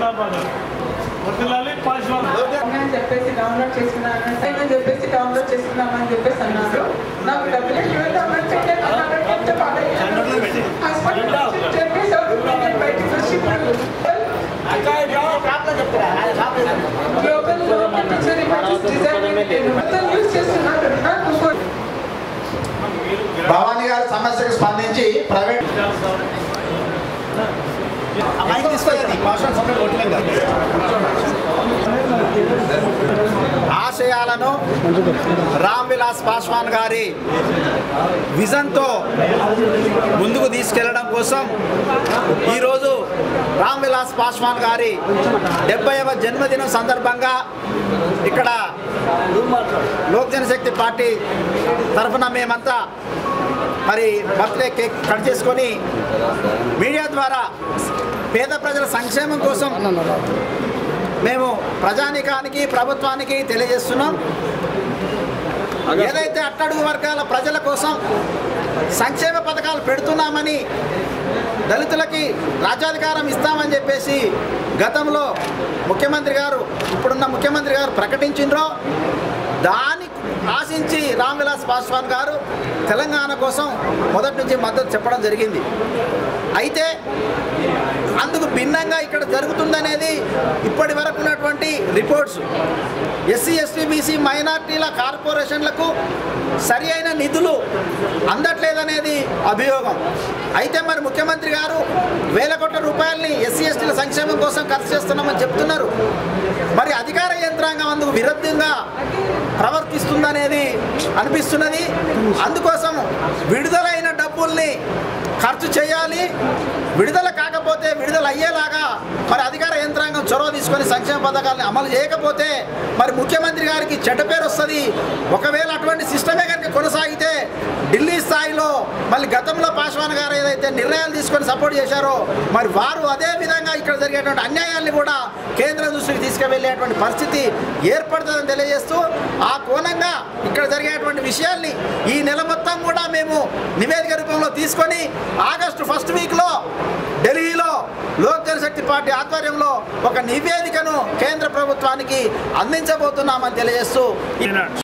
జిందాబాద్ వర్తిల్లాలి పాస్వాన్ అని చెప్పేసి డౌన్లోడ్ చేసుకున్నాను అని చెప్పేసి డౌన్లోడ్ చేసుకున్నామని చెప్పేసి అన్నారు నాకు డబ్బులు ఇవ్వదామని చెప్పి అన్నారు. చెప్తే బాగా హాస్పిటల్ నుంచి చెప్పేశారు. నేను బయటికి వచ్చి ఇప్పుడు global government teacher images design మొత్తం యూజ్ చేస్తున్నారు నాకు ఫోన్ భవానీ గారి సమస్యకు స్పందించి ప్రైవేట్ ఆశయాలను రామ్ విలాస్ పాస్వాన్ గారి విజన్తో ముందుకు తీసుకెళ్లడం కోసం ఈరోజు రామ్ విలాస్ పాస్వాన్ గారి డెబ్బైవ జన్మదినం సందర్భంగా ఇక్కడ లోక్ జనశక్తి పార్టీ తరఫున మేమంతా మరి బర్త్డే కేక్ కట్ చేసుకొని మీడియా ద్వారా పేద ప్రజల సంక్షేమం కోసం మేము ప్రజానికానికి ప్రభుత్వానికి తెలియజేస్తున్నాం ఏదైతే అట్టడుగు వర్గాల ప్రజల కోసం సంక్షేమ పథకాలు పెడుతున్నామని దళితులకి రాజ్యాధికారం ఇస్తామని చెప్పేసి గతంలో ముఖ్యమంత్రి గారు ఇప్పుడున్న ముఖ్యమంత్రి గారు ప్రకటించిండ్రో దాన్ని ఆశించి రామ్ విలాస్ పాస్వాన్ గారు తెలంగాణ కోసం మొదటి నుంచి మద్దతు చెప్పడం జరిగింది అయితే అందుకు భిన్నంగా ఇక్కడ జరుగుతుందనేది ఇప్పటి వరకు ఉన్నటువంటి రిపోర్ట్స్ ఎస్సీ ఎస్టీ బీసీ మైనార్టీల కార్పొరేషన్లకు సరి అయిన నిధులు అందట్లేదనేది అభియోగం అయితే మరి ముఖ్యమంత్రి గారు వేల కోట్ల రూపాయలని ఎస్సీ ఎస్టీల సంక్షేమం కోసం ఖర్చు చేస్తున్నామని చెప్తున్నారు మరి అధికార యంత్రాంగం అందుకు విరుద్ధంగా ప్రవర్తిస్తుందనేది అనిపిస్తున్నది అందుకోసం విడుదలైన డబ్బుల్ని ఖర్చు చేయాలి విడుదల కాకపోతే విడుదల అయ్యేలాగా మరి అధికార యంత్రాంగం చొరవ తీసుకొని సంక్షేమ పథకాలను అమలు చేయకపోతే మరి ముఖ్యమంత్రి గారికి చెడ్డ పేరు వస్తుంది ఒకవేళ అటువంటి సిస్టమే కనుక కొనసాగితే ఢిల్లీ స్థాయిలో మళ్ళీ గతంలో పాస్వాన్ గారు ఏదైతే నిర్ణయాలు తీసుకొని సపోర్ట్ చేశారో మరి వారు అదే విధంగా ఇక్కడ జరిగేటువంటి అన్యాయాల్ని కూడా కేంద్ర దృష్టికి తీసుకువెళ్ళేటువంటి పరిస్థితి ఏర్పడుతుందని తెలియజేస్తూ ఆ కోణంగా ఇక్కడ జరిగేటువంటి విషయాల్ని ఈ నెల మొత్తం కూడా మేము నివేదిక రూపంలో తీసుకొని ఆగస్టు ఫస్ట్ వీక్లో ఢిల్లీలో లోక్ జనశక్తి పార్టీ ఆధ్వర్యంలో ఒక నివేదికను కేంద్ర ప్రభుత్వానికి అందించబోతున్నామని తెలియజేస్తూ ఈ-